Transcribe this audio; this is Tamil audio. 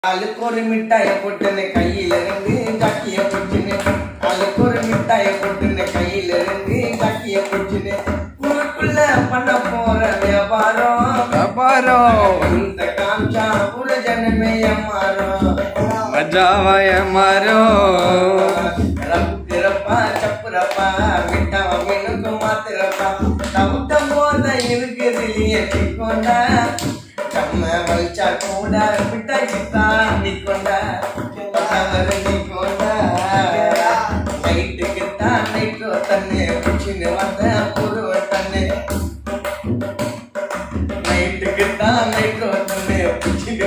ஆளுக்கு ஒரு மிட்டாய போட்டுன்னு கையில இருந்து ஜாக்கிய போச்சுன்னு ஆளுக்கு ஒரு மிட்டாய போட்டுன்னு கையில இருந்து ஜாக்கிய போச்சுன்னு ஊருக்குள்ள பண்ண போற வியாபாரம் வியாபாரம் இந்த காமிச்சா புற ஜனமே ஏமாறும் மஜாவாய மாறோ ரப்புறப்பா சப்புறப்பா விட்டா மீனுக்கு மாத்துறப்பா தவிட்ட போத இருக்குது எட்டிக்கொண்டா கம்ம வலிச்சா கூட விட்டா கிட்டா நிக்கொண்டா தவறு நிக்கொண்டா நைட்டுக்கு தான் நைட்டு தண்ணி பிடிச்சின்னு வந்த புருவ தண்ணி நைட்டுக்கு தான் நைட்டு தண்ணி பிடிச்சின்னு